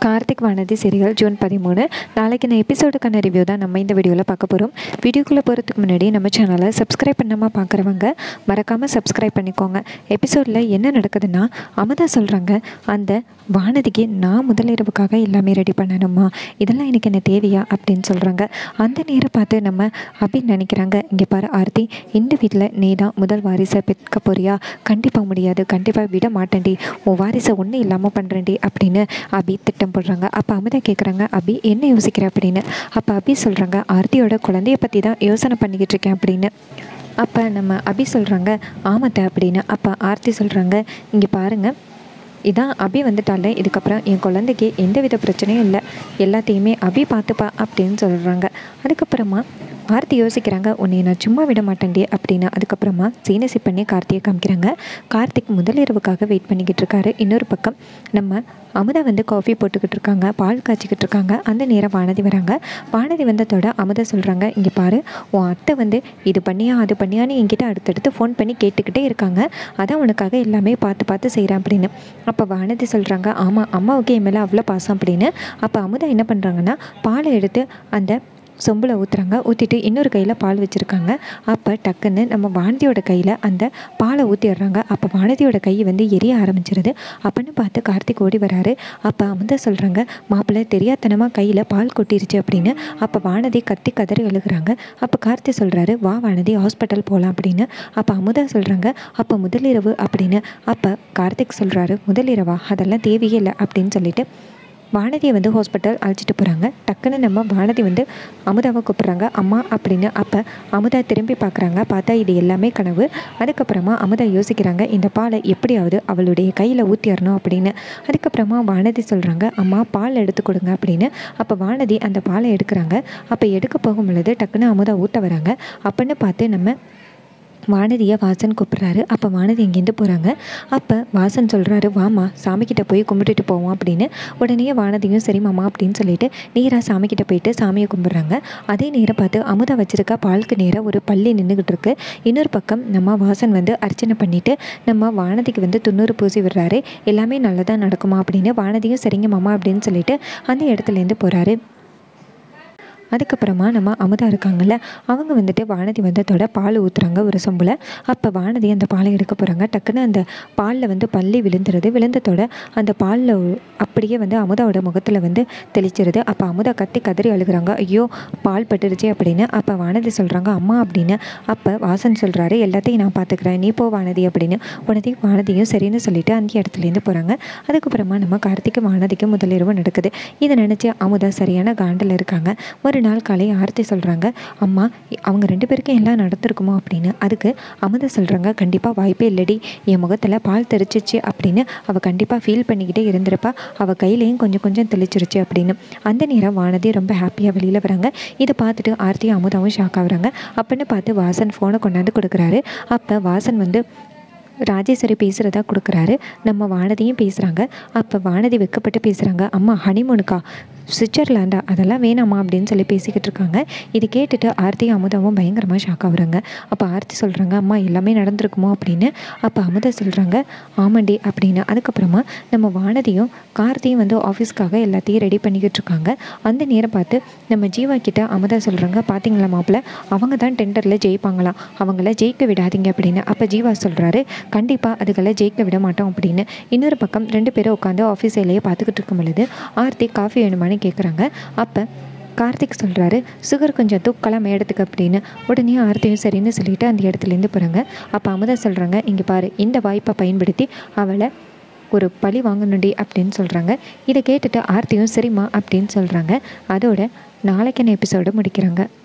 Karthik Vanathi serial June பதிமூணு நாளைக்கு இந்த எபிசோடுக்கான ரிவ்யூ தான் நம்ம இந்த வீடியோவில் பார்க்க போகிறோம் வீடியோக்குள்ளே போகிறதுக்கு முன்னாடி நம்ம சேனலை சப்ஸ்கிரைப் பண்ணாமல் பார்க்குறவங்க மறக்காமல் சப்ஸ்கிரைப் பண்ணிக்கோங்க எபிசோடில் என்ன நடக்குதுன்னா அமுதா சொல்கிறாங்க அந்த வானதிக்கு நான் முதலிரவுக்காக எல்லாமே ரெடி பண்ணணுமா இதெல்லாம் எனக்கு என்ன தேவையா அப்படின்னு சொல்கிறாங்க அந்த நேரம் பார்த்து நம்ம அப்படின்னு நினைக்கிறாங்க இங்கே பாரு ஆர்த்தி இந்த வீட்டில் நீ தான் முதல் வாரிசை பெற்க போறியா கண்டிப்பாக முடியாது கண்டிப்பாக விட மாட்டேன்டி உன் வாரிசை ஒன்றும் இல்லாமல் பண்ணுறேன்டி அப்படின்னு அபி திட்டம் போடுறாங்க அப்போ அமுதா கேட்குறாங்க அபி என்ன யோசிக்கிற அப்படின்னு அப்போ அபி சொல்கிறாங்க ஆர்த்தியோட குழந்தைய பற்றி தான் யோசனை பண்ணிக்கிட்டு இருக்கேன் அப்படின்னு அப்போ நம்ம அபி சொல்கிறாங்க ஆமத்த அப்படின்னு அப்போ ஆர்த்தி சொல்கிறாங்க இங்கே பாருங்கள் இதான் அபி வந்துட்டாலே இதுக்கப்புறம் என் குழந்தைக்கு எந்த வித பிரச்சனையும் இல்லை எல்லாத்தையுமே அபி பார்த்துப்பா அப்படின்னு சொல்கிறாங்க அதுக்கப்புறமா ஆர்த்தி யோசிக்கிறாங்க உன்னை நான் சும்மா விட மாட்டேன்டி அப்படின்னு அதுக்கப்புறமா சீனசி பண்ணி கார்த்தியை காமிக்கிறாங்க கார்த்திக் முதலிரவுக்காக வெயிட் பண்ணிக்கிட்டு இருக்காரு இன்னொரு பக்கம் நம்ம அமுதா வந்து காஃபி போட்டுக்கிட்டு இருக்காங்க பால் காய்ச்சிக்கிட்டு இருக்காங்க அந்த நேரம் வானதி வராங்க வானதி வந்ததோட அமுதா சொல்கிறாங்க இங்கே பாரு உன் அத்தை வந்து இது பண்ணியா அது பண்ணியான்னு என்கிட்ட அடுத்தடுத்து ஃபோன் பண்ணி கேட்டுக்கிட்டே இருக்காங்க அதான் உனக்காக எல்லாமே பார்த்து பார்த்து செய்கிறேன் அப்படின்னு அப்போ வானதி சொல்கிறாங்க ஆமாம் அம்மாவுக்கு என் மேலே அவ்வளோ பாசம் அப்படின்னு அப்போ அமுதா என்ன பண்ணுறாங்கன்னா பாலை எடுத்து அந்த சொம்பில் ஊற்றுறாங்க ஊற்றிட்டு இன்னொரு கையில் பால் வச்சுருக்காங்க அப்போ டக்குன்னு நம்ம வானதியோட கையில் அந்த பாலை ஊற்றிடுறாங்க அப்போ வானதியோட கை வந்து எரிய ஆரம்பிச்சிருது அப்படின்னு பார்த்து கார்த்திக் ஓடி வராரு அப்போ அமுதா சொல்கிறாங்க மாப்பிள்ளை தெரியாதனமாக கையில் பால் கொட்டிருச்சு அப்படின்னு அப்போ வானதி கத்தி கதறி எழுகிறாங்க அப்போ கார்த்தி சொல்கிறாரு வா வானதி ஹாஸ்பிட்டல் போகலாம் அப்படின்னு அப்போ அமுதா சொல்கிறாங்க அப்போ முதலிரவு அப்படின்னு அப்போ கார்த்திக் சொல்கிறாரு முதலிரவா அதெல்லாம் தேவையே இல்லை அப்படின்னு சொல்லிட்டு வானதியை வந்து ஹாஸ்பிட்டல் அழைச்சிட்டு போகிறாங்க டக்குன்னு நம்ம வானதி வந்து அமுதாவை கூப்பிட்றாங்க அம்மா அப்படின்னு அப்போ அமுதா திரும்பி பார்க்குறாங்க பார்த்தா இது எல்லாமே கனவு அதுக்கப்புறமா அமுதா யோசிக்கிறாங்க இந்த பாலை எப்படியாவது அவளுடைய கையில் ஊற்றிடணும் அப்படின்னு அதுக்கப்புறமா வானதி சொல்கிறாங்க அம்மா பால் எடுத்து கொடுங்க அப்படின்னு அப்போ வானதி அந்த பாலை எடுக்கிறாங்க அப்போ எடுக்க போகும் பொழுது டக்குன்னு அமுதா ஊற்ற வராங்க அப்படின்னு பார்த்து நம்ம வானதியை வாசன் கூப்பிட்றாரு அப்போ வானதி இங்கேருந்து போகிறாங்க அப்போ வாசன் சொல்கிறாரு வாமா சாமிக்கிட்ட போய் கும்பிட்டுட்டு போவோம் அப்படின்னு உடனே வானதியும் சரி மாமா அப்படின்னு சொல்லிட்டு நேராக சாமிக்கிட்ட போயிட்டு சாமியை கும்பிட்றாங்க அதே நேரம் பார்த்து அமுதா வச்சிருக்க பாலுக்கு நேராக ஒரு பள்ளி நின்றுக்கிட்டு இருக்கு இன்னொரு பக்கம் நம்ம வாசன் வந்து அர்ச்சனை பண்ணிட்டு நம்ம வானதிக்கு வந்து துண்ணூறு பூசி விடுறாரு எல்லாமே நல்லதாக நடக்குமா அப்படின்னு வானதியும் சரிங்க மாமா அப்படின்னு சொல்லிட்டு அந்த இடத்துலேருந்து போகிறாரு அதுக்கப்புறமா நம்ம அமுதா இருக்காங்கல்ல அவங்க வந்துட்டு வானதி வந்ததோட பால் ஊற்றுறாங்க ஒரு சொம்பில் அப்போ வானதி அந்த பாலை எடுக்க போகிறாங்க டக்குன்னு அந்த பாலில் வந்து பள்ளி விழுந்துருது விழுந்ததோட அந்த பாலில் அப்படியே வந்து அமுதாவோட முகத்தில் வந்து தெளிச்சிருது அப்போ அமுதா கத்தி கதறி அழுகுறாங்க ஐயோ பால் பட்டுருச்சு அப்படின்னு அப்போ வானதி சொல்கிறாங்க அம்மா அப்படின்னு அப்போ வாசன் சொல்கிறாரு எல்லாத்தையும் நான் பார்த்துக்கிறேன் நீ போ வானதி அப்படின்னு உடனே வானதியும் சரின்னு சொல்லிட்டு அந்த இடத்துலேருந்து போகிறாங்க அதுக்கப்புறமா நம்ம கார்த்திக்கு வானதிக்கு முதலிரவு நடக்குது இதை நினச்சி அமுதா சரியான காண்டில் இருக்காங்க ஒரு நாள் காலை ஆர்த்தி சொல்கிறாங்க அம்மா அவங்க ரெண்டு பேருக்கும் எல்லாம் நடந்திருக்குமோ அப்படின்னு அதுக்கு அமுதா சொல்கிறாங்க கண்டிப்பாக வாய்ப்பே இல்லடி என் முகத்தில் பால் தெரிச்சிச்சு அப்படின்னு அவள் கண்டிப்பாக ஃபீல் பண்ணிக்கிட்டே இருந்திருப்பா அவள் கையிலையும் கொஞ்சம் கொஞ்சம் தெளிச்சிருச்சு அப்படின்னு அந்த நேரம் வானதி ரொம்ப ஹாப்பியாக வெளியில் வராங்க இதை பார்த்துட்டு ஆர்த்தியும் அமுதாவும் ஷாக் ஆகுறாங்க அப்படின்னு பார்த்து வாசன் ஃபோனை கொண்டாந்து கொடுக்குறாரு அப்போ வாசன் வந்து ராஜேஸ்வரி பேசுகிறதா கொடுக்குறாரு நம்ம வானதியும் பேசுகிறாங்க அப்போ வானதி வெக்கப்பட்டு பேசுகிறாங்க அம்மா ஹனிமூனுக்கா சுவிட்சர்லாண்டா அதெல்லாம் வேணாமா அப்படின்னு சொல்லி பேசிக்கிட்டு இருக்காங்க இது கேட்டுட்டு ஆர்த்தியும் அமுதாவும் பயங்கரமாக ஷாக் ஆகுறாங்க அப்போ ஆர்த்தி சொல்கிறாங்க அம்மா எல்லாமே நடந்திருக்குமோ அப்படின்னு அப்போ அமுதா சொல்கிறாங்க ஆமாண்டி அப்படின்னு அதுக்கப்புறமா நம்ம வானதியும் கார்த்தியும் வந்து ஆஃபீஸ்க்காக எல்லாத்தையும் ரெடி பண்ணிக்கிட்டு இருக்காங்க அந்த நேரம் பார்த்து நம்ம ஜீவா கிட்ட அமுதா சொல்கிறாங்க பார்த்தீங்களா மாப்பிள்ள அவங்க தான் டெண்டரில் ஜெயிப்பாங்களாம் அவங்கள ஜெயிக்க விடாதீங்க அப்படின்னு அப்போ ஜீவா சொல்கிறாரு கண்டிப்பாக அதுகளை ஜெயிக்க விட மாட்டோம் அப்படின்னு இன்னொரு பக்கம் ரெண்டு பேரும் உட்காந்து ஆஃபீஸ் வேலையை பார்த்துக்கிட்டு இருக்கும் பொழுது ஆர்த்தி காஃபி வேணுமான்னு கேட்குறாங்க அப்போ கார்த்திக் சொல்கிறாரு சுகர் கொஞ்சம் தூக்கலாம் இடத்துக்கு அப்படின்னு உடனே ஆர்த்தியும் சரின்னு சொல்லிட்டு அந்த இடத்துலேருந்து போகிறாங்க அப்போ அமுதா சொல்கிறாங்க இங்கே பாரு இந்த வாய்ப்பை பயன்படுத்தி அவளை ஒரு பழி வாங்கணுண்டி அப்படின்னு சொல்கிறாங்க இதை கேட்டுட்டு ஆர்த்தியும் சரிம்மா அப்படின்னு சொல்கிறாங்க அதோட நாளைக்கான எபிசோடு முடிக்கிறாங்க